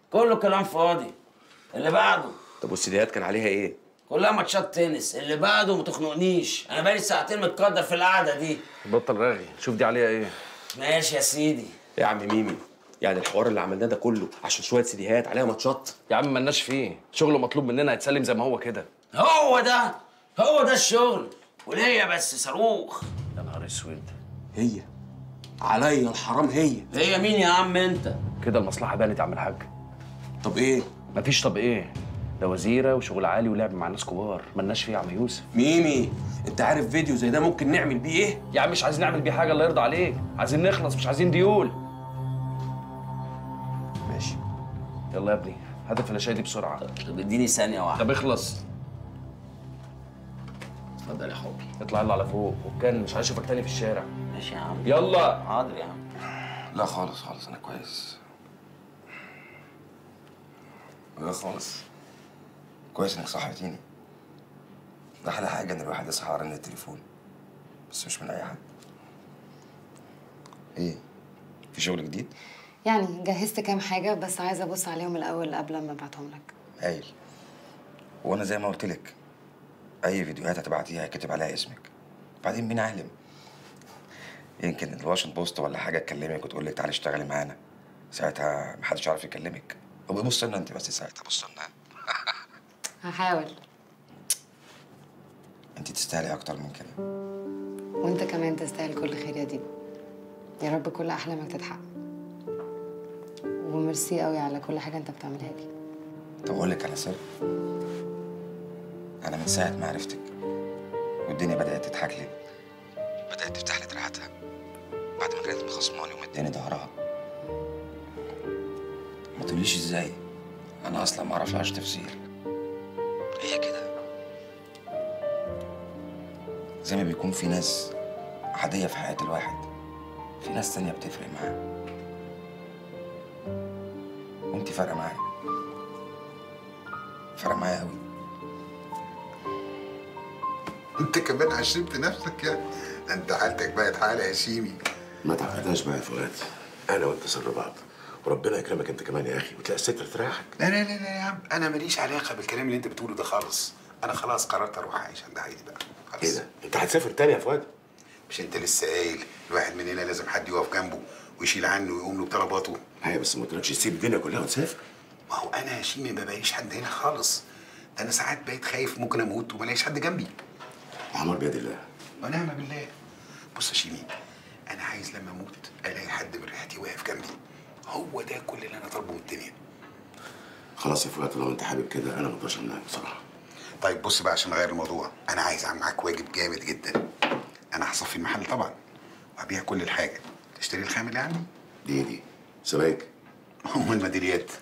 كله كلام فاضي اللي بعده طب والسيديهات كان عليها ايه؟ كلها ماتشات تنس اللي بعده ما تخنقنيش انا بقالي ساعتين متقدر في القعده دي بطل رغي شوف دي عليها ايه ماشي يا سيدي يا عم ميمي يعني الحوار اللي عملناه ده كله عشان شويه سيديهات عليها ماتشات يا عم مالناش فيه شغله مطلوب مننا يتسلم زي ما هو كده هو ده هو ده الشغل وليا بس صاروخ يا نهار اسود هي عليا الحرام هي هي مين يا عم انت كده المصلحه بانت يا عم الحاج طب ايه؟ مفيش طب ايه ده وزيره وشغل عالي ولعب مع ناس كبار مالناش فيه يا عم يوسف ميمي انت عارف فيديو زي ده ممكن نعمل بيه ايه؟ يا عم مش عايزين نعمل بيه حاجه الله يرضى عليك عايزين نخلص مش عايزين ديول ماشي يلا يا ابني هات الفلاشايه دي بسرعه طب اديني ثانيه واحده طب اخلص اتفضل يا حبي اطلع يلا على فوق وكان مش عايز اشوفك تاني في الشارع ماشي يا عم يلا حاضر يا عم لا خالص خالص انا كويس لا خالص كويس انك صحتيني ده احلى حاجه ان الواحد يصحى على رن التليفون بس مش من اي حد ايه في شغل جديد يعني جهزت كام حاجة بس عايزة أبص عليهم الأول قبل ما أبعتهم لك هايل وانا زي ما قلت لك اي فيديوهات هتبعتيها هيكتب عليها اسمك بعدين مين عالم يمكن الواشنطن بوست ولا حاجه تكلمك وتقول لك تعالي اشتغلي معانا ساعتها محدش يعرف يكلمك طب بص لنا انت بس ساعتها بص لنا هحاول انت تستاهلي اكتر من كده وأنت كمان تستاهل كل خير يا دينا يا رب كل أحلامك تتحقق وميرسي قوي على كل حاجة أنت بتعملها لي طب اقول لك على سر انا من ساعه ما عرفتك والدنيا بدات تضحك لي بدات تفتح لي دراعاتها بعد ما كانت مخصماني ومداني ظهرها ما تقوليش ازاي انا اصلا ما اعرفش اعيش تفسير هي كده زي ما بيكون في ناس عاديه في حياه الواحد في ناس تانية بتفرق معاه وانت فارقه معايا فارقه معايا قوي انت كمان عشمت نفسك يا ده انت حالتك بقت حاله يا شيمي ما تعقدهاش بقى يا فؤاد انا وانت سر بعض وربنا يكرمك انت كمان يا اخي وتلاقي الست تريحك لا لا لا لا يا عم انا ماليش علاقه بالكلام اللي انت بتقوله ده خالص انا خلاص قررت اروح اعيش عند هايدي بقى خلاص ايه ده انت هتسافر تاني يا فؤاد مش انت لسه قايل الواحد مننا لازم حد يقف جنبه ويشيل عنه ويقوم له بطلباته ايوه بس ما قلتلكش تسيب الدنيا كلها وتسافر ما هو انا يا شيمي ما بلاقيش حد هنا خالص ده انا ساعات بقيت خايف ممكن اموت وما الاقيش حد جنبي العمر بيد الله ونعم بالله بص يا شيمي انا عايز لما اموت الاقي حد من ريحتي واقف جنبي هو ده كل اللي انا طالبه من الدنيا خلاص يا فؤاد لو انت حابب كده انا ما اقدرش امنعك بصراحه طيب بص بقى عشان نغير الموضوع انا عايز اعمل معاك واجب جامد جدا انا هصفي المحل طبعا وهبيع كل الحاجه تشتري الخام اللي عندي دي دي سبايك هم الميداليات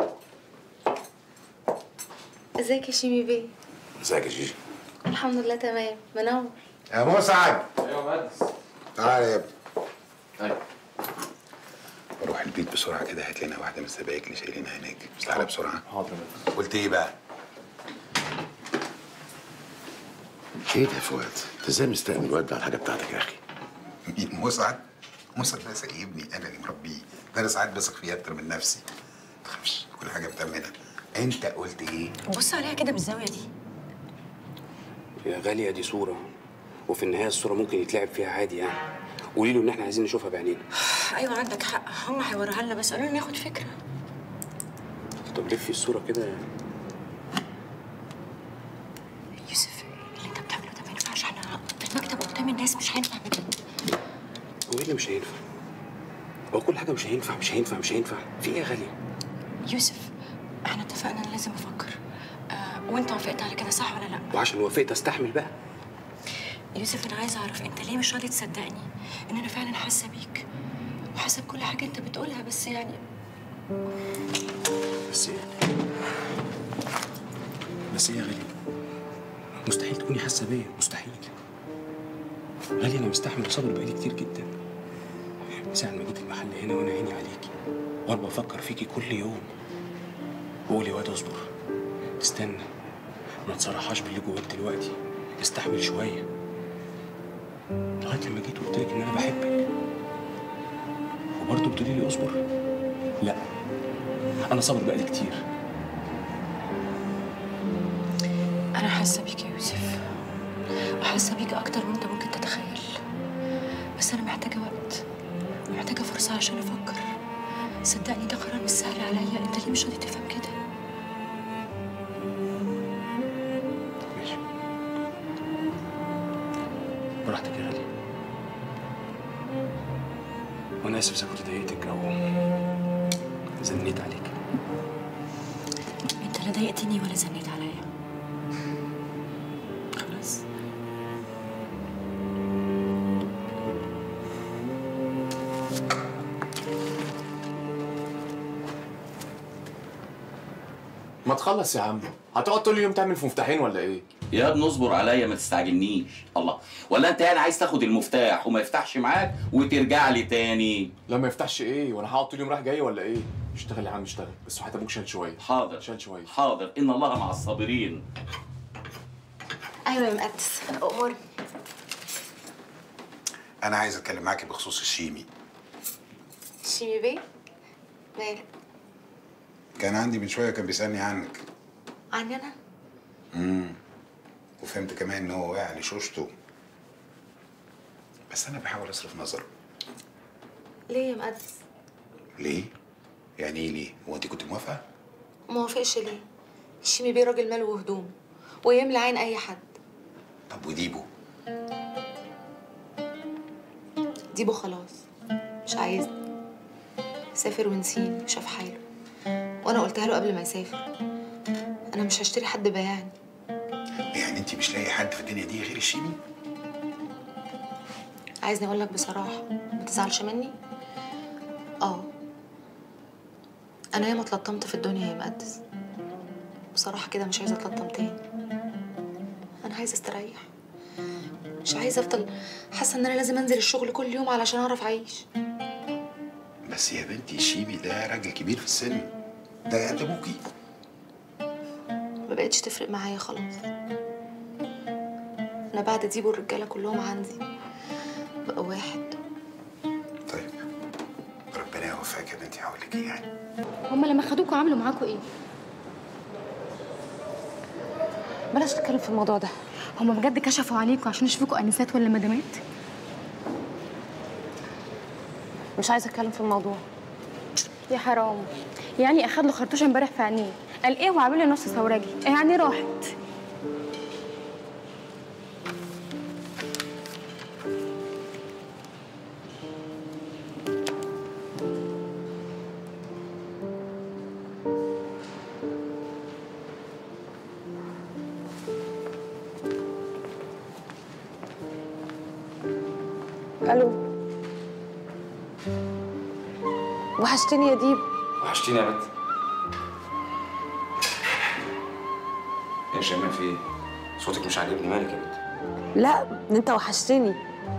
ازيك يا شيمي بيه ازيك يا جيجي الحمد لله تمام منور يا مسعد ايوه مهندس تعالى يا ابني ايوه روح البيت بسرعه كده هات لنا واحده من السبايك اللي شايلينها هناك بس تعالى بسرعه حاضر يا مهندس. قلت ايه بقى ايه ده يا فؤاد انت ازاي مستأمن الواد ده على الحاجه بتاعتك يا اخي مين مسعد مسعد ده سايبني انا اللي مربيه ده انا ساعات بثق فيه اكتر من نفسي ما تخافش كل حاجه بتأمنها انت قلت ايه بص عليها كده بالزاويه دي يا غالية دي صورة وفي النهاية الصورة ممكن يتلعب فيها عادي يعني قولي له إن إحنا عايزين نشوفها بعينينا ايوه عندك حق هم هيوروها لنا بس قالوا لنا ناخد فكره طب لفي الصورة كده يوسف اللي انت بتعمله ده ما ينفعش احنا في المكتب قدام الناس مش هينفع بجد هو إيه اللي مش هينفع؟ هو كل حاجة مش هينفع مش هينفع مش هينفع في إيه يا غالية؟ يوسف احنا اتفقنا انا لازم افكر آه وانت وافقت على كده صح ولا لا وعشان وافقت أستحمل بقى يوسف انا عايزه اعرف انت ليه مش راضي تصدقني ان انا فعلا حاسه بيك وحاسه بكل حاجه انت بتقولها بس يعني بس إيه؟ بس إيه يا غالية؟ مستحيل تكوني حاسة بيا مستحيل غالية أنا مستحمل صبر بقالي كتير جدا من ساعة ما جيت المحل هنا وأنا عيني عليكي وأنا بفكر فيكي كل يوم بقول يا واد اصبر استنى ما تصرحهاش باللي جواك دلوقتي استحمل شوية لغاية لما جيت وقلت لك إن أنا بحبك وبرضه بتقولي لي اصبر لا انا صابر بقالي كتير انا حاسه بيك يا يوسف وحاسه بيك اكتر من انت ممكن تتخيل بس انا محتاجه وقت محتاجه فرصه عشان افكر صدقني ده قرار مش سهل عليا انت ليه مش راضي تفهم كده ماشي براحتك يا غالي وانا اسف اذا كنت ضايقتك او زنيت عليك انت لا ضايقتني ولا زنيت عليا خلاص ما تخلص يا عم هتقعد طول اليوم تعمل في مفتاحين ولا ايه يا ابني اصبر عليا ما تستعجلنيش الله ولا انت يعني عايز تاخد المفتاح وما يفتحش معاك وترجع لي تاني لا ما يفتحش ايه وانا هقعد طول اليوم رايح جاي ولا ايه اشتغل يا عم اشتغل بس وحياة ابوك شال شويه حاضر شال شويه حاضر ان الله مع الصابرين ايوه يا مقدس امور انا عايز اتكلم معاكي بخصوص الشيمي شيمي بيه مالك كان عندي من شويه كان بيسالني عنك عني انا امم وفهمت كمان ان هو يعني شوشته بس انا بحاول اصرف نظره ليه يا مقدس ليه يعني ايه ليه هو انت كنت موافقه ما وافقش ليه شيمي بيه راجل مال وهدوم ويملى عين اي حد طب وديبو ديبو خلاص مش عايزني سافر ونسيني وشاف حاله وانا قلتها له قبل ما يسافر انا مش هشتري حد بيعني يعني انت مش لاقي حد في الدنيا دي غير الشيمي عايزني اقول لك بصراحه ما تزعلش مني اه انا ياما اتلطمت في الدنيا يا مقدس بصراحه كده مش عايزه اتلطم تاني انا عايزه استريح مش عايزه افضل حاسه ان انا لازم انزل الشغل كل يوم علشان اعرف اعيش بس يا بنتي الشيمي ده راجل كبير في السن ده قد ابوكي ما بقتش تفرق معايا خلاص انا بعد ديبو الرجاله كلهم عندي بقى واحد طيب ربنا يوفقك يا بنتي هقول لك ايه يعني هما لما خدوكوا عملوا معاكوا ايه؟ بلاش نتكلم في الموضوع ده هما بجد كشفوا عليكوا عشان يشوفوكوا انسات ولا مدامات؟ مش عايزه اتكلم في الموضوع يا حرام يعني اخد له خرطوشه امبارح في عينيه قال ايه وعامل لي نص ثورجي يعني راحت الو وحشتني يا ديب وحشتيني يا بنت ايه يا شيماء في ايه؟ صوتك مش عاجبني مالك يا بنت؟ لا انت وحشتني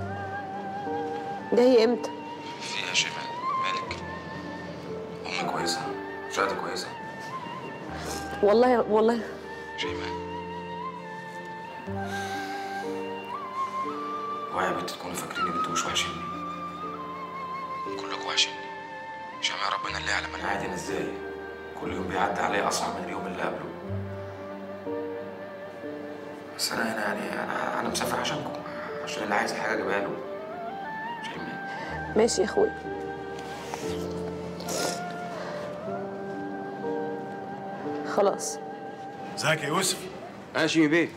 جاي امتى في ايه يا شيماء؟ مالك؟ امي كويسة؟ شهادة كويسة؟ والله والله شيماء اوعي يا بنت تكونوا فاكريني بنتوا مش وحشيني كلكم وحشيني شيماء ربنا اللي يعلم انا قاعد هنا ازاي كل يوم بيعدي عليا اصعب من اليوم اللي قبله بس انا هنا يعني انا انا مسافر عشانكم عشان اللي عايز حاجه اجيبها له شيماء ماشي يا اخوي خلاص ازيك يا يوسف انا شيمي بيه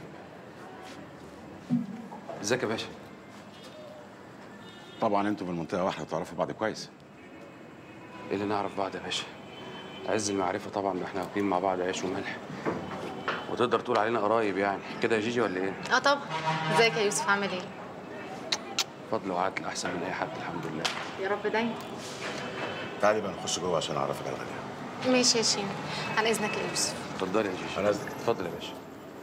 ازيك يا باشا طبعا انتوا من منطقه واحده تعرفوا بعض كويس ايه اللي نعرف بعض يا باشا عز المعرفه طبعا احنا واكلين مع بعض عيش وملح وتقدر تقول علينا قرايب يعني كده يا جيجي ولا ايه اه طبعا ازيك يا يوسف عامل ايه فضل وعدل احسن من اي حد الحمد لله يا رب دايما تعالي بقى نخش جوه عشان اعرفك على غاليه ماشي يا شيماء عن اذنك يا يوسف اتفضلي يا جيجي انا اذنك اتفضل يا باشا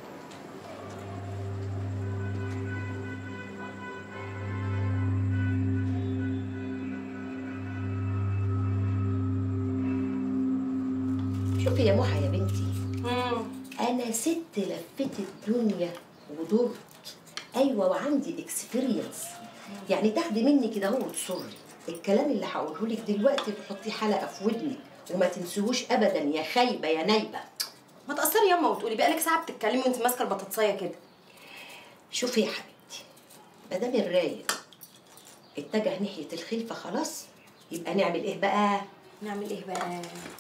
شوفي يا محا يا بنتي انا ست لفت الدنيا ودرت ايوه وعندي اكسبيرينس يعني تاخدي مني كده هو وتصري الكلام اللي هقوله لك دلوقتي تحطيه حلقه في ودنك وما تنسوهوش ابدا يا خايبه يا نايبه ما تقصري ياما وتقولي بقالك ساعه بتتكلمي وانت ماسكه البطاطسيه كده شوفي يا حبيبتي ما دام الرايق اتجه ناحيه الخلفه خلاص يبقى نعمل ايه بقى نعمل ايه بقى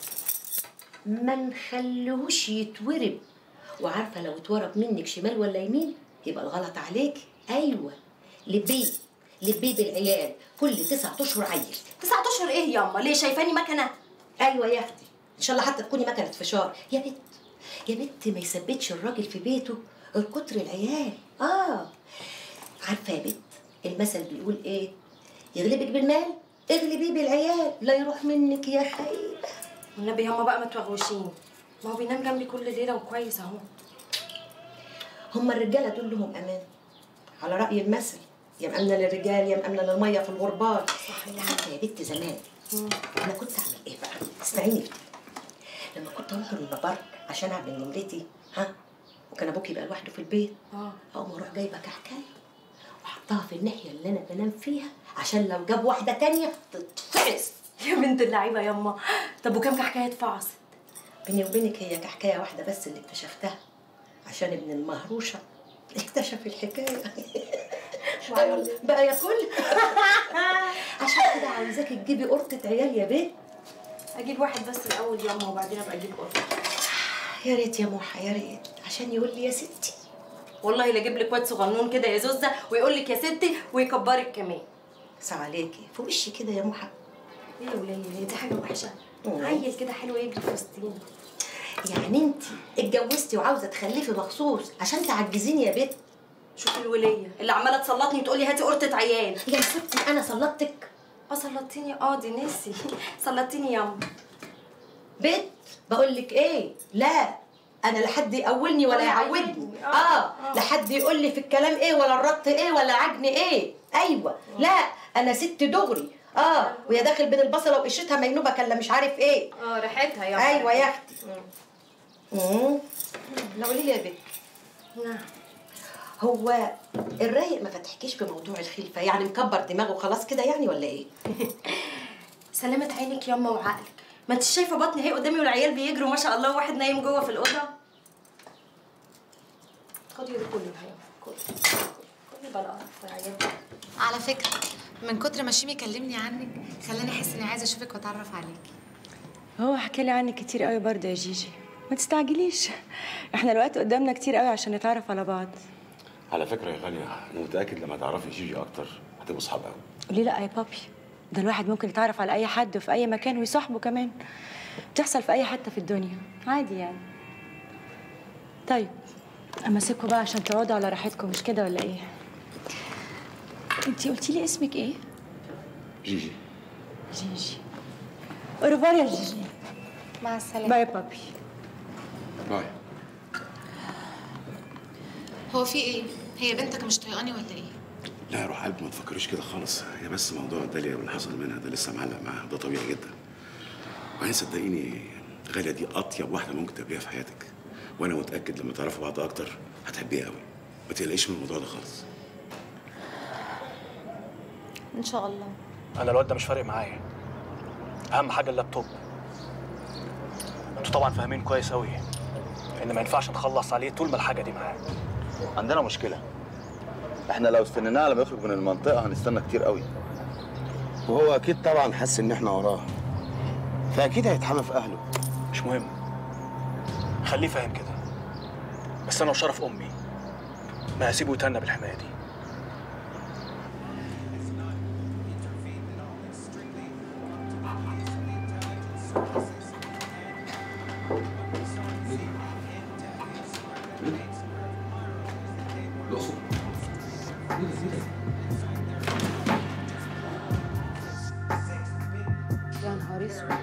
ما نخليهوش يتورب وعارفه لو اتورب منك شمال ولا يمين يبقى الغلط عليك ايوه لبيه لبيه بالعيال كل تسعة اشهر عيل تسعة اشهر ايه ياما ليه شايفاني مكنه ايوه يا اختي ان شاء الله حتى تكوني مكنه فشار يا بت يا بت ما يثبتش الراجل في بيته الكتر العيال اه عارفه يا بت المثل بيقول ايه يغلبك بالمال اغلبيه بالعيال لا يروح منك يا خايبه والنبي ياما بقى ما توغوشين ما هو بينام جنبي كل ليله وكويس اهو هم الرجاله دول لهم امان على راي المثل يا مأمنة للرجال يا مأمنة للميه في الغربال حتى يا بنت زمان انا كنت اعمل ايه بقى اسمعيني بت. لما كنت اروح المبر عشان اعمل نمرتي ها وكان ابوك يبقى لوحده في البيت اه اقوم اروح جايبه كحكايه واحطها في الناحيه اللي انا بنام فيها عشان لو جاب واحده تانية تتفعس يا بنت اللعيبه ياما طب وكام كحكايه اتفعصت بيني وبينك هي كحكايه واحده بس اللي اكتشفتها عشان ابن المهروشه اكتشف الحكايه بقى, بقى ياكل عشان كده عاوزاكي تجيبي قرطه عيال يا بنت اجيب واحد بس الاول ياما وبعدين ابقى اجيب قرطه يا ريت يا موحه يا ريت عشان يقول لي يا ستي والله لا اجيب لك واد صغنون كده يا زوزه ويقول لك يا ستي ويكبرك كمان سلام عليكي في وشي كده يا موحه ايه يا وليه هي دي حاجه وحشه عيل كده حلو يجري في وسطينا يعني انت اتجوزتي وعاوزه تخلفي مخصوص عشان تعجزيني يا بنت شوفي الوليه اللي عماله تسلطني وتقولي هاتي قرطه عيال يا ستي انا سلطتك اه سلطتيني اه دي نسي سلطتيني ياما بنت بقول لك ايه لا انا لا حد يقولني ولا ولا يعودني يعودني. اه, آه، آه. لا حد يقول لي في الكلام ايه ولا الربط ايه ولا العجن ايه ايوه لا انا ست دغري اه ويا داخل بين البصله وقشرتها مجنوبه كلا مش عارف ايه اه ريحتها ياما ايوه يا اختي امم لا قولي لي يا بنت نعم هو الرايق ما فتحكيش في موضوع الخلفه يعني مكبر دماغه خلاص كده يعني ولا ايه سلامة عينك ياما وعقلك ما انت شايفه بطني اهي قدامي والعيال بيجروا ما شاء الله وواحد نايم جوه في الاوضه خدي دي كله يا كله كله بلا قرف العيال دي. على فكرة من كتر ما شيمي كلمني عنك خلاني احس اني عايزة اشوفك واتعرف عليكي هو حكى لي عنك كتير قوي برضه يا جيجي ما تستعجليش احنا الوقت قدامنا كتير قوي عشان نتعرف على بعض على فكره يا غاليه انا متاكد لما تعرفي جيجي اكتر هتبقوا اصحاب قوي ليه لا يا بابي ده الواحد ممكن يتعرف على اي حد في اي مكان ويصاحبه كمان بتحصل في اي حته في الدنيا عادي يعني طيب اما سيبكم بقى عشان تقعدوا على راحتكم مش كده ولا ايه انتي قلتي لي اسمك ايه جيجي جيجي اورفار يا جيجي مع السلامة باي بابي باي هو في ايه؟ هي بنتك مش طايقاني ولا ايه؟ لا يا روح قلبي ما تفكريش كده خالص هي بس موضوع داليا واللي حصل منها ده لسه معلق معاها ده طبيعي جدا وبعدين صدقيني غاليه دي اطيب واحده ممكن تقابليها في حياتك وانا متاكد لما تعرفوا بعض اكتر هتحبيها قوي ما تقلقيش من الموضوع ده خالص ان شاء الله انا الواد ده مش فارق معايا اهم حاجه اللابتوب انتوا طبعا فاهمين كويس قوي ان ما ينفعش نخلص عليه طول ما الحاجه دي معاه عندنا مشكلة احنا لو استنيناه لما يخرج من المنطقة هنستنى كتير قوي وهو أكيد طبعا حس إن احنا وراه فأكيد هيتحمى في أهله مش مهم خليه فاهم كده بس انا وشرف امي ما هسيبه يتهنى بالحمايه دي يا نهار اسود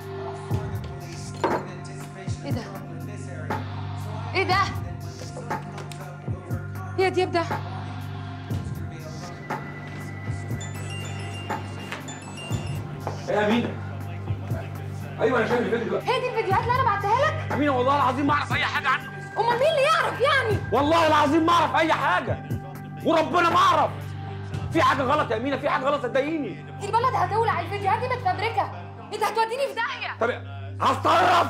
ايه ده؟ ايه ده؟ يا دياب ده ايه يا امينه ايوه انا شايف الفيديو دلوقتي هي دي الفيديوهات اللي انا بعتها لك؟ امينه والله العظيم ما اعرف اي حاجه عنه امال مين اللي يعرف يعني؟ والله العظيم ما اعرف اي حاجه وربنا ما اعرف في حاجه غلط يا امينه في حاجه غلط صدقيني البلد هتولع الفيديوهات دي متفبركه انت هتوديني في داهيه طب هتصرف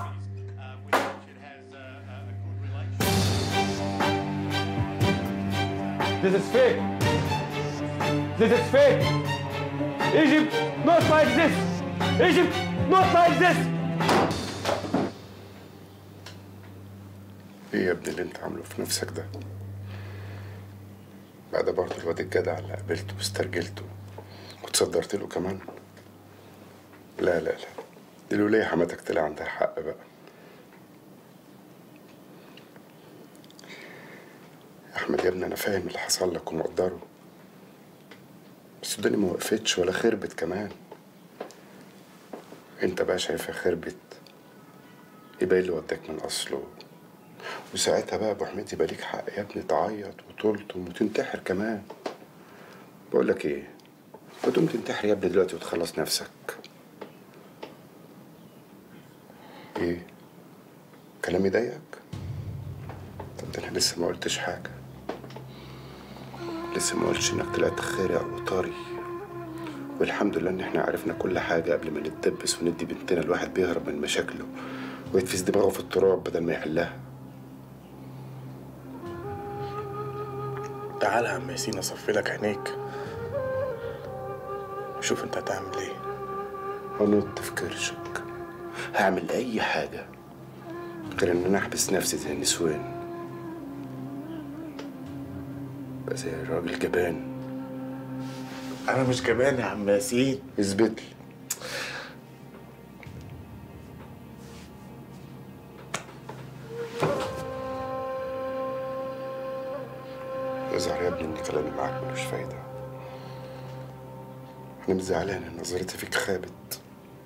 This is fake. This is fake. Egypt not like this. Egypt not like this. ايه يا ابني اللي انت عامله في نفسك ده بعد برضه الواد الجدع اللي قابلته واسترجلته وتصدرت له كمان لا لا لا دي الولية حماتك طلع عندها حق بقى يا احمد يا ابني انا فاهم اللي حصل لك ومقدره بس الدنيا ما وقفتش ولا خربت كمان انت بقى شايفها خربت يبقى إيه اللي وداك من اصله وساعتها بقى ابو حميد يبقى ليك حق يا ابني تعيط وتلطم وتنتحر كمان بقول لك ايه ما تقوم تنتحر يا ابني دلوقتي وتخلص نفسك ايه كلامي ضايقك طب ده انا لسه ما قلتش حاجه لسه ما قلتش انك طلعت خارق وطري والحمد لله ان احنا عرفنا كل حاجه قبل ما نتدبس وندي بنتنا الواحد بيهرب من مشاكله ويتفز دماغه في التراب بدل ما يحلها تعالى يا عم ياسين اصفي لك عينيك شوف انت هتعمل ايه هنط في كرشك هعمل اي حاجه غير ان انا احبس نفسي زي النسوان بقى زي الراجل جبان انا مش جبان يا عم ياسين اثبت لي يظهر يا ابني ان كلامي معاك ملوش فايده انا مش زعلان ان نظرتي فيك خابت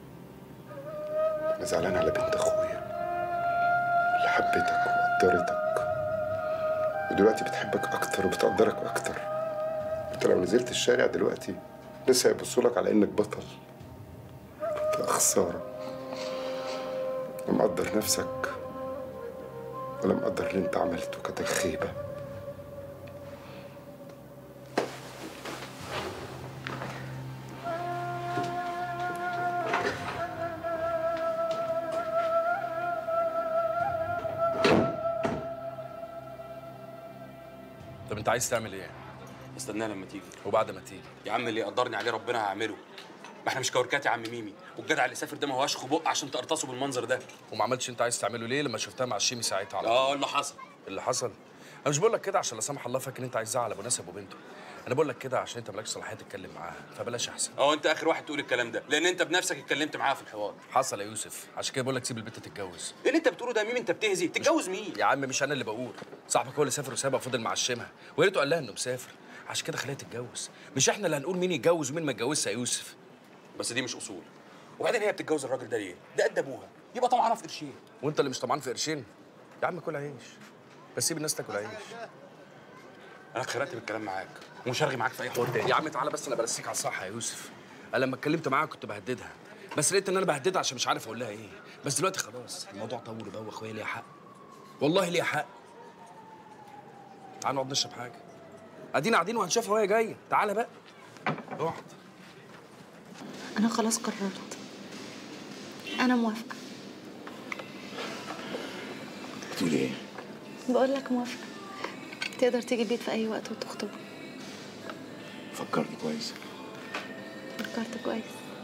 انا زعلان على بنت اخويا اللي حبتك وقدرتك ودلوقتي بتحبك اكتر وبتقدرك اكتر انت لو نزلت الشارع دلوقتي لسه هيبصوا لك على انك بطل يا خساره لا مقدر نفسك ولا مقدر اللي انت عملته كانت خيبه طب انت عايز تعمل ايه؟ استناها لما تيجي وبعد ما تيجي يا عم اللي يقدرني عليه ربنا هعمله ما احنا مش كوركات يا عم ميمي والجدع اللي سافر ده ما هواش خبق عشان تقرطصه بالمنظر ده وما عملتش انت عايز تعمله ليه لما شفتها مع الشيمي ساعتها على اه طول؟ اللي حصل اللي حصل انا مش بقول لك كده عشان لا سمح الله فاكر انت عايز تزعل ابو ناسب وبنته انا بقول لك كده عشان انت مالكش صلاحيه تتكلم معاها فبلاش احسن اه انت اخر واحد تقول الكلام ده لان انت بنفسك اتكلمت معاها في الحوار حصل يا يوسف عشان كده بقول لك سيب البنت تتجوز ايه اللي انت بتقوله ده يا ميمي انت بتهزي تتجوز مين يا عم مش انا اللي بقول صاحبك هو اللي سافر وسابها وفضل معشمها ويا ريته قال لها انه مسافر عشان كده خليها تتجوز مش احنا اللي هنقول مين يتجوز ومين ما يتجوزش يا يوسف بس دي مش اصول وبعدين هي بتتجوز الراجل ده ليه ده قد ابوها يبقى طمعانه في قرشين وانت اللي مش طمعان في قرشين يا عم كل عيش بس سيب الناس تاكل عيش انا اتخرقت بالكلام معاك ومش هرغي معاك في اي حوار تاني يا عم تعالى بس انا برسيك على الصح يا يوسف انا لما اتكلمت معاها كنت بهددها بس لقيت ان انا بهددها عشان مش عارف اقول لها ايه بس دلوقتي خلاص الموضوع طول وبوخ وهي ليها حق والله ليها حق تعال نقعد نشرب حاجه ادينا قاعدين وهنشوفها وهي جايه تعالى بقى اقعد انا خلاص قررت انا موافقه بتقولي ايه؟ بقول لك موافقه تقدر تيجي البيت في اي وقت وتخطب فكرت كويس فكرت كويس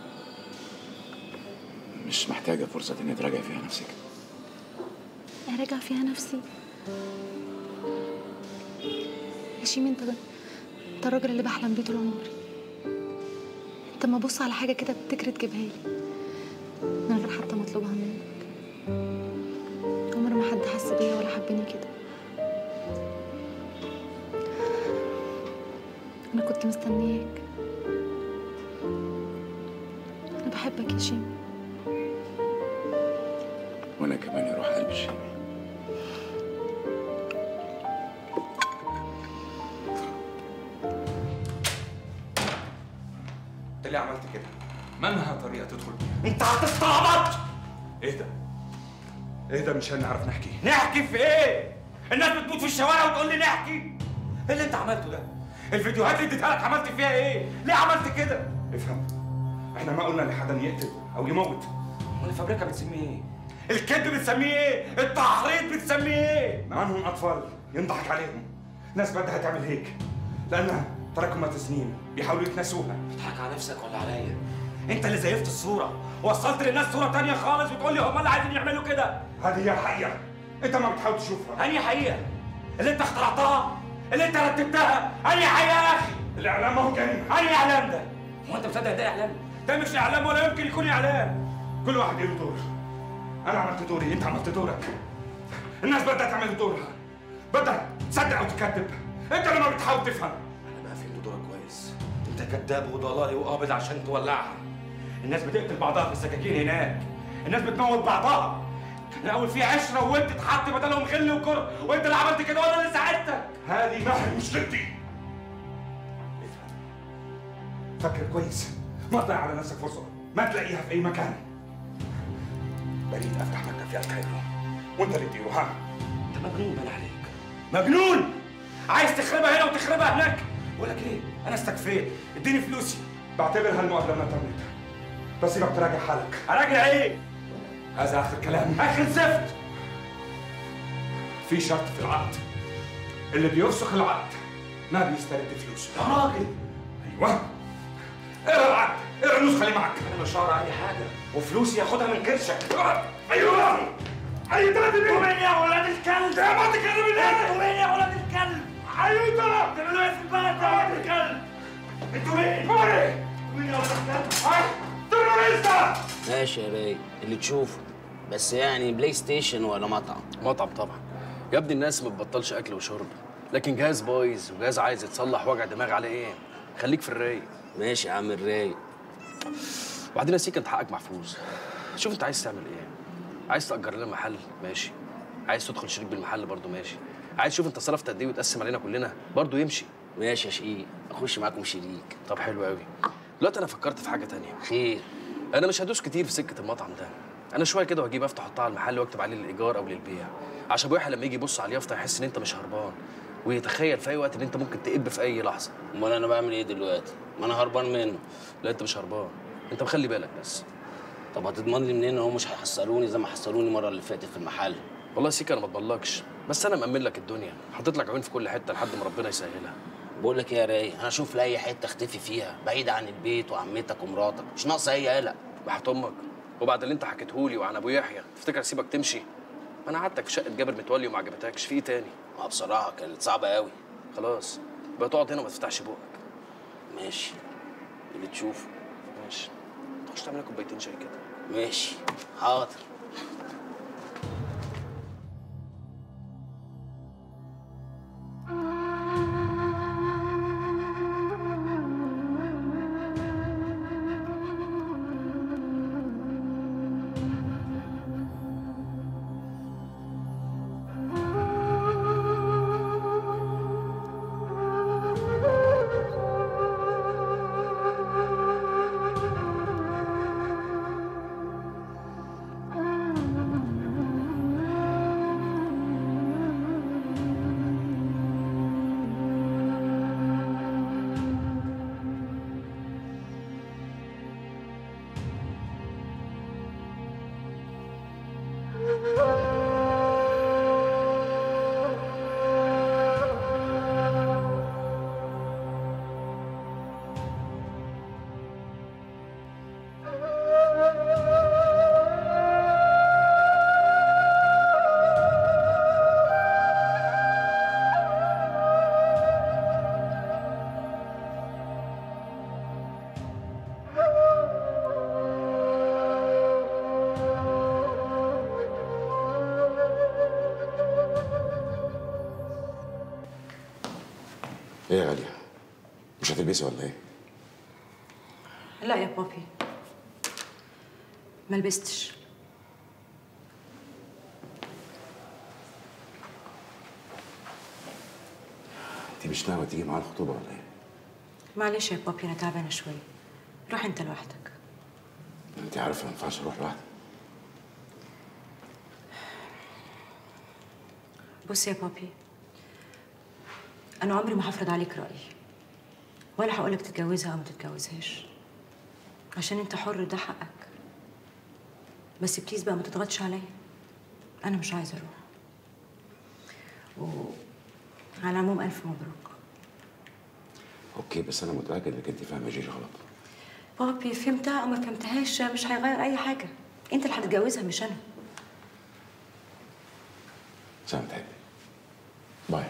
مش محتاجة فرصة إنك تراجع فيها نفسك اراجع فيها نفسي هشيم انت انت الراجل اللي بحلم بيه طول عمري انت ما ابص على حاجه كده بتجري تجيبها لي من غير حتى ما اطلبها منك عمر ما حد حس بيا ولا حبني كده انا كنت مستنياك انا بحبك يا شيم وأنا كمان يروح قلبي شيء انت ليه عملت كده؟ منها طريقه تدخل بيها انت هتستعبط اهدى اهدى مش هنعرف نحكي نحكي في ايه؟ الناس بتموت في الشوارع وتقول لي نحكي؟ ايه اللي انت عملته ده؟ الفيديوهات اللي اديتها لك عملت فيها ايه؟ ليه عملت كده؟ افهم احنا ما قلنا لحدا يقتل او يموت امال الفبركه بتسميه ايه؟ الكذب بتسميه ايه؟ التحريض بتسميه ايه؟ ما انهم اطفال ينضحك عليهم ناس بدها تعمل هيك لانها تراكمات سنين بيحاولوا يتناسوها بتضحك على نفسك ولا عليا؟ انت اللي زيفت الصوره وصلت للناس صوره تانية خالص وتقول لي هم اللي عايزين يعملوا كده هذه هي الحقيقه انت ما بتحاول تشوفها انهي حقيقه؟ اللي انت اخترعتها اللي انت رتبتها انهي حقيقه يا اخي؟ الاعلام ما هو جريمه انهي اعلام ده؟ هو انت مصدق ده اعلام؟ ده مش اعلام ولا يمكن يكون اعلام كل واحد له دور انا عملت دوري انت عملت دورك الناس بدها تعمل دورها بدها تصدق او تكذب انت لما بتحاول تفهم انا بقى فهمت دورك كويس انت كذاب وضلالي وقابض عشان تولعها الناس بتقتل بعضها في السكاكين هناك الناس بتموت بعضها كان الاول في عشره وانت اتحط بدلهم غل وكره وانت اللي عملت كده وانا اللي ساعدتك هذه ما هي مشكلتي فكر كويس ما تضيع على نفسك فرصه ما تلاقيها في اي مكان بريد افتح مكتب في الكايرو وانت اللي تديره ها انت مجنون بان عليك مجنون عايز تخربها هنا وتخربها هناك بقول لك ايه انا استكفيت اديني فلوسي بعتبر هالمقابله ما تمت بس يبقى تراجع حالك اراجع ايه هذا اخر كلام اخر زفت في شرط في العقد اللي بيفسخ العقد ما بيسترد فلوسه يا راجل ايوه اقرا العقد اقرا النسخه اللي معك انا مش هقرا اي حاجه وفلوسي ياخدها من كرشك ايوه اي ثلاثة انتوا مين يا ولاد الكلب؟ يا ما تتكلم انتوا مين يا ولاد الكلب؟ ايوه انت بتعملوا ايه في البلد يا ولاد الكلب؟ انتوا مين؟ موري انتوا مين يا ولاد الكلب؟ تروريستا ماشي يا راي اللي تشوفه بس يعني بلاي ستيشن ولا مطعم مطعم طبعا يا ابني الناس ما بتبطلش اكل وشرب لكن جهاز بايظ وجهاز عايز يتصلح وجع دماغ على ايه خليك في الرايق ماشي يا عم الرايق وبعدين يا سيكا انت حقك محفوظ شوف انت عايز تعمل ايه عايز تأجر لنا محل ماشي عايز تدخل شريك بالمحل برضه ماشي عايز تشوف انت صرفت قد ايه وتقسم علينا كلنا برضه يمشي ماشي يا شقيق اخش معاكم شريك طب حلو قوي دلوقتي انا فكرت في حاجه تانية خير انا مش هدوس كتير في سكه المطعم ده انا شويه كده وهجيب افتح احطها على المحل واكتب عليه للايجار او للبيع عشان ابو يحيى لما يجي يبص على اليافطه يحس ان انت مش هربان ويتخيل في اي وقت ان انت ممكن تقب في اي لحظه امال انا بعمل ايه دلوقتي ما انا هربان منه لا انت مش هربان انت مخلي بالك بس طب هتضمن لي منين ان هم مش هيحصلوني زي ما حصلوني المره اللي فاتت في المحل والله يا سيكا انا ما اضمنلكش بس انا مأمن لك الدنيا حاطط لك عيون في كل حته لحد ما ربنا يسهلها بقول لك ايه يا راي انا اشوف لي اي حته اختفي فيها بعيد عن البيت وعمتك ومراتك مش ناقصه اي قلق بحت امك وبعد اللي انت حكيتهولي وعن ابو يحيى تفتكر اسيبك تمشي ما انا قعدتك في شقه جابر متولي وما عجبتكش في ايه تاني ما بصراحه كانت صعبه قوي خلاص بقى تقعد هنا وما تفتحش بقك ماشي اللي تشوفه ماشي تخش تعمل لك كوبايتين شاي كده ماشي حاضر ايه يا غالية؟ مش هتلبسي ولا ايه؟ لا يا بابي ما لبستش انت مش ناوية تيجي معانا الخطوبة ولا ايه؟ معلش يا بابي انا تعبانه شويه روح انت لوحدك انت عارفة ما ينفعش اروح لوحدي بص يا بابي انا عمري ما هفرض عليك رايي ولا هقولك تتجوزها او ما تتجوزهاش عشان انت حر ده حقك بس بليز بقى ما تضغطش عليا انا مش عايزه اروح وعلى العموم الف مبروك اوكي بس انا متاكد انك انت فاهمه جيجي غلط بابي فهمتها او ما فهمتهاش مش هيغير اي حاجه انت اللي هتتجوزها مش انا زي ما تحبي باي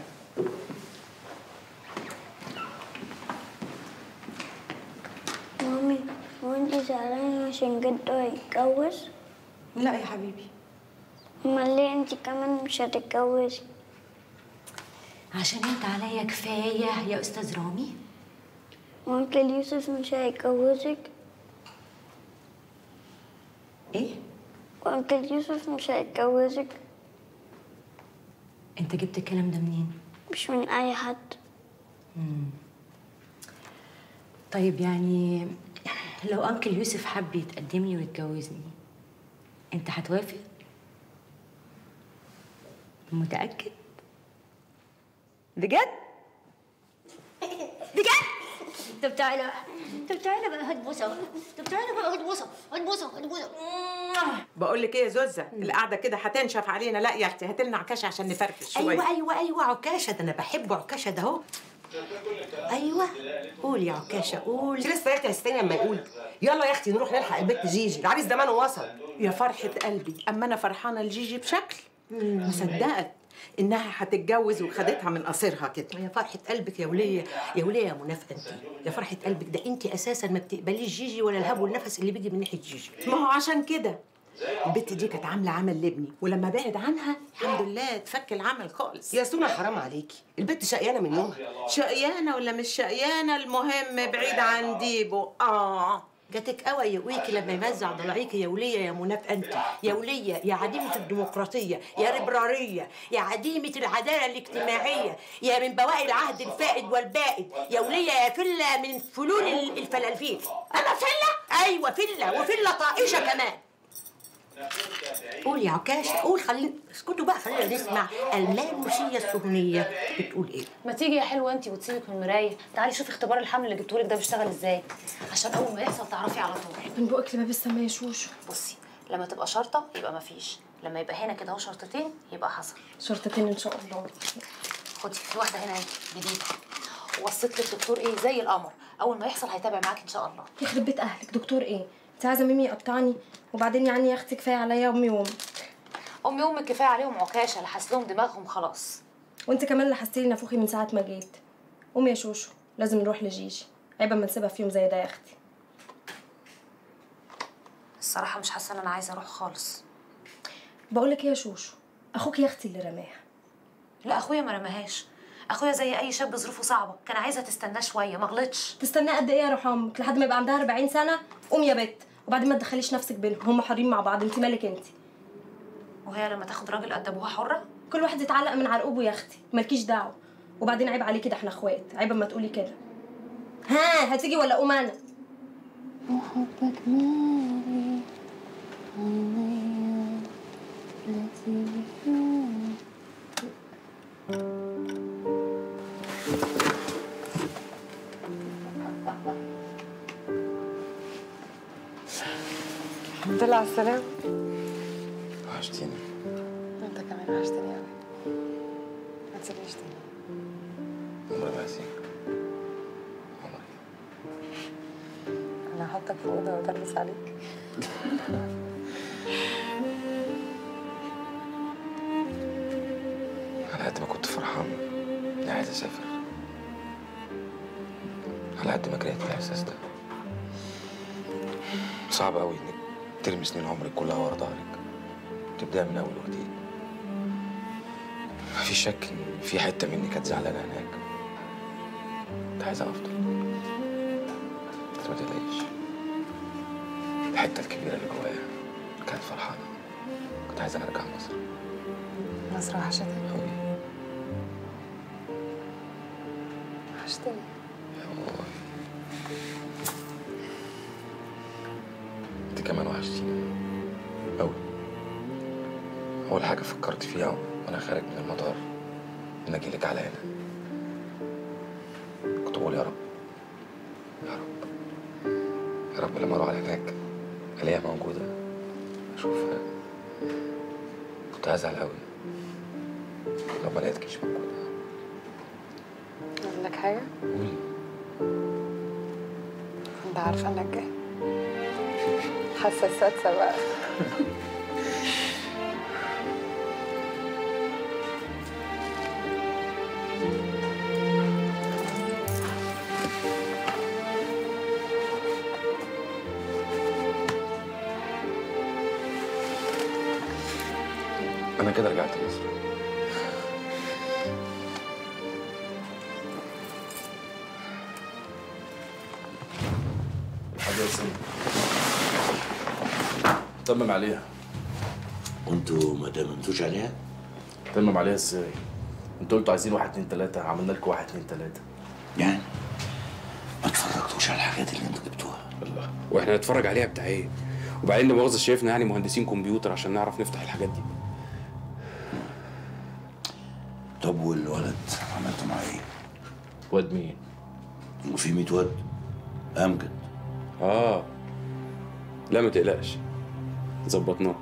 مامي هو انت زعلانة عشان جدو هيتجوز؟ لا يا حبيبي امال ليه انت كمان مش هتتجوزي؟ عشان انت عليا كفايه يا استاذ رامي وانكل يوسف مش هيتجوزك؟ ايه؟ وانكل يوسف مش هيتجوزك؟ انت جبت الكلام ده منين مش من اي حد مم. طيب يعني لو انكل يوسف حب يتقدم لي ويتجوزني انت هتوافق متاكد بجد بجد طب تعالى طب تعالى بقى هات بوسه طب تعالى بقى هات بوسه هات بوسه هات بوسه بقول لك ايه يا زوزه القعده كده هتنشف علينا لا يا اختي هات لنا عكاشه عشان نفرفش شويه ايوه ايوه ايوه عكاشه ده انا بحب عكاشه ده اهو ايوه قول يا عكاشه قول انت لسه قلت هستني اما يقول يلا يا اختي نروح نلحق البت جيجي العريس زمانه وصل يا فرحه قلبي اما انا فرحانه لجيجي بشكل ما صدقت انها هتتجوز وخدتها من قصيرها كده يا فرحة قلبك يا ولية يا ولية يا منافقة انت يا فرحة قلبك ده انت اساسا ما بتقبليش جيجي ولا الهب والنفس اللي بيجي من ناحية جيجي ما هو عشان كده البت دي كانت عامله عمل لابني ولما بعد عنها الحمد لله اتفك العمل خالص يا سونا حرام عليكي البت شقيانه من يومها شقيانه ولا مش شقيانه المهم بعيد عن ديبو اه جاتك قوي يا ويكي لما يمزع ضلعيكي يا ولية يا منافقة انت يا ولية يا عديمة الديمقراطية يا ربرارية يا عديمة العدالة الاجتماعية يا من بواقي العهد الفائد والبائد يا ولية يا فلة من فلول ال- الفلالفيل انا فلة ايوه فلة وفلة طائشة كمان قول يا عكاش قول خلينا اسكتوا بقى خلينا نسمع المانوسية السهنية بتقول ايه ما تيجي يا حلوه انت وتسيبك من المرايه تعالي شوفي اختبار الحمل اللي جبتهولك ده بيشتغل ازاي عشان اول ما يحصل تعرفي على طول من بقك لباب السما يا شوشو بصي لما تبقى شرطه يبقى ما فيش لما يبقى هنا كده اهو شرطتين يبقى حصل شرطتين ان شاء الله خدي في واحده هنا اهي جديده وصيت لك دكتور ايه زي القمر اول ما يحصل هيتابع معاك ان شاء الله يخرب بيت اهلك دكتور ايه انت عايزه ميمي يقطعني وبعدين يعني يا اختي كفايه عليا امي وامي امي وامك كفايه عليهم عكاشه لحس لهم دماغهم خلاص وانت كمان اللي حسيتي نافوخي من ساعه ما جيت قومي يا شوشو لازم نروح لجيجي عيب اما نسيبها في يوم زي ده يا اختي الصراحه مش حاسه ان انا عايزه اروح خالص بقول لك ايه يا شوشو اخوك يا اختي اللي رماها لا اخويا ما رماهاش اخويا زي اي شاب ظروفه صعبه كان عايزها تستناه شويه ما غلطش تستناه قد ايه يا روح امك لحد ما يبقى عندها 40 سنه قوم يا بت وبعدين ما تدخليش نفسك بينهم هم حرين مع بعض انت مالك انت وهي لما تاخد راجل قد ابوها حره كل واحد يتعلق من عرقوبه يا اختي مالكيش دعوه وبعدين عيب عليكي ده احنا اخوات عيب اما تقولي كده ها هتيجي ولا اقوم انا وحبك ناري عينيا التي الحمد لله على السلامة وحشتيني انت كمان وحشتني قوي ما تسيبنيش تاني عمري ما هسيبك انا هحطك في اوضه وتلبس عليك على قد ما كنت فرحان اني عايز اسافر على قد ما كرهت الاحساس ده صعب قوي انك ترمي سنين عمرك كلها ورا ظهرك تبدأ من اول وجديد مفيش شك ان في حته مني كانت زعلانه هناك كنت عايزها افضل بس ما تقلقيش الحته الكبيره اللي جوايا كانت فرحانه كنت عايز ارجع مصر مصر وحشتك أوي وحشتني انت كمان وحشتيني أوي أول حاجة فكرت فيها وأنا خارج من المطار إن أجيلك على هنا كنت بقول يا رب يا رب يا رب لما اروح على هناك الاقيها موجوده اشوفها كنت هزعل قوي لو ما لقيتكيش موجوده اقول لك حاجه قولي انت عارفه انك جاي حاسه السادسه بقى انا كده رجعت مصر الحاجة يا سيدي تمم عليها وانتوا ما تممتوش عليها؟ تمم عليها ازاي؟ انتوا قلتوا عايزين واحد اتنين تلاتة عملنا لكم واحد اتنين تلاتة يعني ما اتفرجتوش على الحاجات اللي انتوا جبتوها الله واحنا نتفرج عليها بتاع ايه وبعدين مؤاخذة شايفنا يعني مهندسين كمبيوتر عشان نعرف نفتح الحاجات دي طب والولد عملتوا معاه ايه؟ واد مين؟ وفي 100 واد امجد اه لا ما تقلقش ظبطناه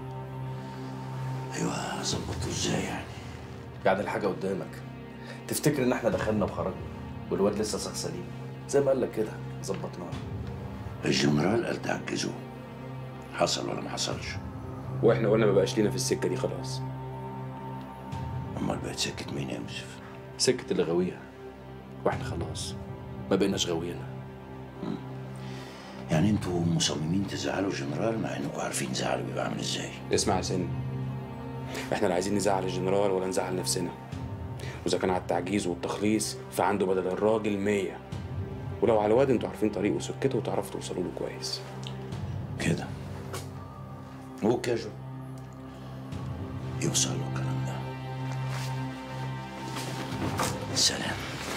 ايوه ظبطوه ازاي يعني؟ يعني الحاجة قدامك تفتكر ان احنا دخلنا وخرجنا والواد لسه صح سليم زي ما قال لك كده ظبطناه الجنرال قال تعجزوه حصل ولا ما حصلش؟ واحنا قلنا ما بقاش لينا في السكة دي خلاص امال بقت سكة مين يا يوسف؟ سكة اللي غاويها واحنا خلاص ما بقيناش غاويينها يعني انتوا مصممين تزعلوا جنرال مع انكم عارفين زعله بيبقى عامل ازاي؟ اسمع يا سن احنا لا عايزين نزعل الجنرال ولا نزعل نفسنا واذا كان على التعجيز والتخليص فعنده بدل الراجل مية ولو على الواد انتوا عارفين طريقه وسكته وتعرفوا توصلوا له كويس كده وكاجو يوصل له الكلام ده سلام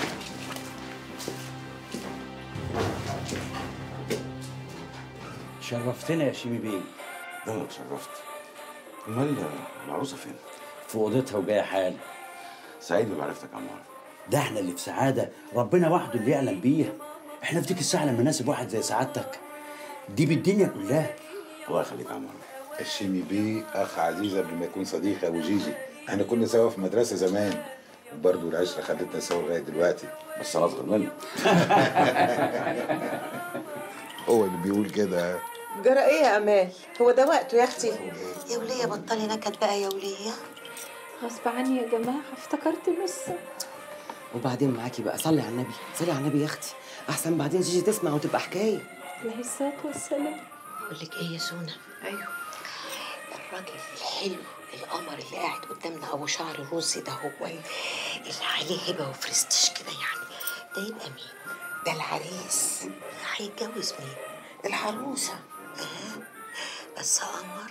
شرفتنا يا شيمي بيه اه شرفت امال العروسه فين؟ في اوضتها وجايه حال سعيد بمعرفتك يا عمار ده احنا اللي في سعاده ربنا وحده اللي يعلم بيها احنا في ديك الساعه لما ناسب واحد زي سعادتك دي بالدنيا كلها الله يخليك يا عمار الشيمي بيه اخ عزيز قبل ما يكون صديق ابو جيجي احنا كنا سوا في مدرسه زمان وبرضه العشره خدتنا سوا لغايه دلوقتي بس انا اصغر منه هو اللي بيقول كده جرى ايه يا امال هو ده وقته يا اختي يا ولية بطلي نكد بقى يا ولية غصب عني يا جماعة افتكرت لسه وبعدين معاكي بقى صلي على النبي صلي على النبي يا اختي احسن بعدين تيجي تسمع وتبقى حكايه عليه الصلاة والسلام اقول لك ايه يا سونا ايوه الراجل الحلو القمر اللي قاعد قدامنا ابو شعر روسي ده هو اللي عليه هبه وفرستيش كده يعني ده يبقى مين ده العريس هيتجوز مين العروسه آه. بس قمر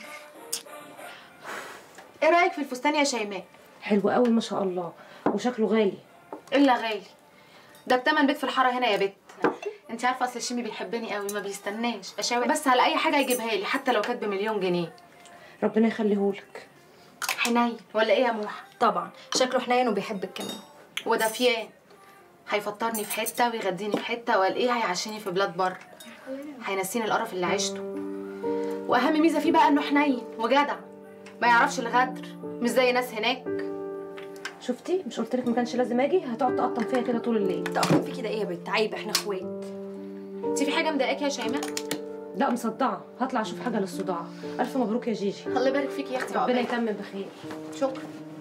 ايه رأيك في الفستان يا شيماء؟ حلو قوي ما شاء الله وشكله غالي الا غالي ده بتمن بيت في الحاره هنا يا بت انت عارفه اصل الشيمي بيحبني قوي ما بيستناش اشاور بس على اي حاجه يجيبها لي حتى لو كانت بمليون جنيه ربنا يخليهولك حنين ولا ايه يا موحى طبعا شكله حنين وبيحبك كمان ودفيان هيفطرني في حته ويغديني في حته وقال ايه هيعشيني في بلاد بره هينسيني القرف اللي عشته واهم ميزه فيه بقى انه حنين وجدع ما يعرفش الغدر مش زي ناس هناك شفتي مش قلت لك ما كانش لازم اجي هتقعد تقطم فيا كده طول الليل تقطم فيكي ده ايه يا بنت عيب احنا اخوات انت في حاجه مضايقاكي يا شيماء لا مصدعه هطلع اشوف حاجه للصداع الف مبروك يا جيجي الله يبارك فيكي يا اختي ربنا وعقبالك. يتمم بخير شكرا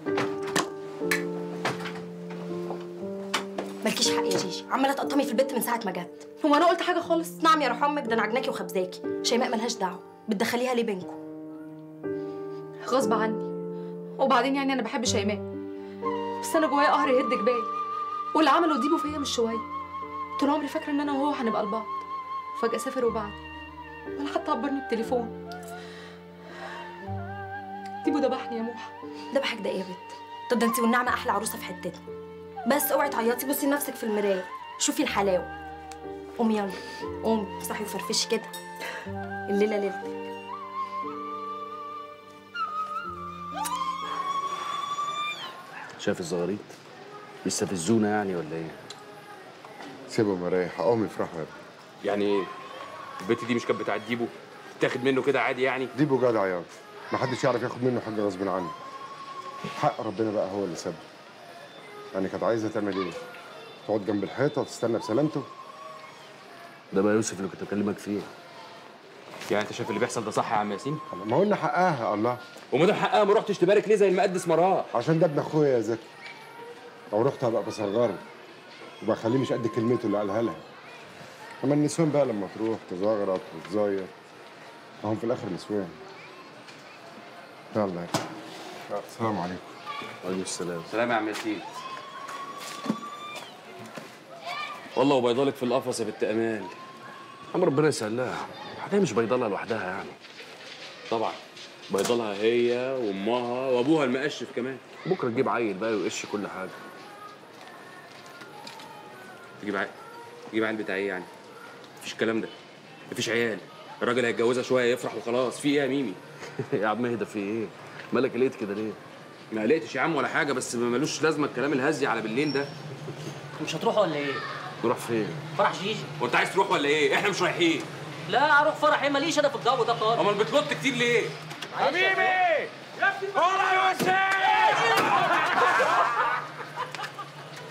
مالكيش حق يا جيجي عماله تقطمي في البيت من ساعه ما جت هو انا قلت حاجه خالص نعم يا روح امك ده انا عجناكي وخبزاكي شيماء ملهاش دعوه بتدخليها ليه بينكم غصب عني وبعدين يعني انا بحب شيماء بس انا جوايا قهر يهد جبال واللي عمله ديبو فيا مش شويه طول عمري فاكره ان انا وهو هنبقى لبعض فجاه سافر وبعد ولا حتى عبرني بتليفون ديبو ذبحني يا موحى ذبحك ده ايه يا بت طب ده انت والنعمه احلى عروسه في حتتها بس اوعي تعيطي بصي لنفسك في المرايه شوفي الحلاوه قومي يلا قومي صحي وفرفشي كده الليله ليلتك شايف الزغاريط بيستفزونا يعني ولا ايه؟ سيبهم مريح قوم يفرحوا يا ابني يعني ايه البت دي مش كانت بتاعت ديبو تاخد منه كده عادي يعني ديبو جدع ياض محدش يعرف ياخد منه حاجه غصب عنه حق ربنا بقى هو اللي سابه يعني كانت عايزه تعمل ايه؟ تقعد جنب الحيطه وتستنى بسلامته ده بقى يوسف اللي كنت بكلمك فيه يعني انت شايف اللي بيحصل ده صح يا عم ياسين ما قلنا حقها الله وما دام حقها ما رحتش تبارك ليه زي المقدس مراه عشان ده ابن اخويا يا زكي لو رحت هبقى بصغره وبخليه مش قد كلمته اللي قالها لها اما النسوان بقى لما تروح تزغرط وتزاير هم في الاخر نسوان يلا يا آه، السلام عليكم وعليكم السلام سلام يا عم ياسين والله وبيضلك في القفص يا بنت امال عم ربنا يسهل لها حاجه مش بيضلها لوحدها يعني طبعا بيضلها هي وامها وابوها المقشف كمان بكره تجيب عيل بقى ويقش كل حاجه تجيب عيل تجيب عيل بتاع ايه يعني مفيش الكلام ده مفيش عيال الراجل هيتجوزها شويه يفرح وخلاص في ايه يا ميمي يا عم اهدى في ايه مالك قلقت كده ليه ما قلقتش يا عم ولا حاجه بس ملوش لازمه الكلام الهزي على بالليل ده مش هتروحوا ولا ايه؟ نروح فين فرح جيجي وانت عايز تروح ولا ايه احنا مش رايحين لا اروح فرح ايه ماليش انا في الجو ده خالص امال بتلط كتير ليه حبيبي يا ابني والله يا وسام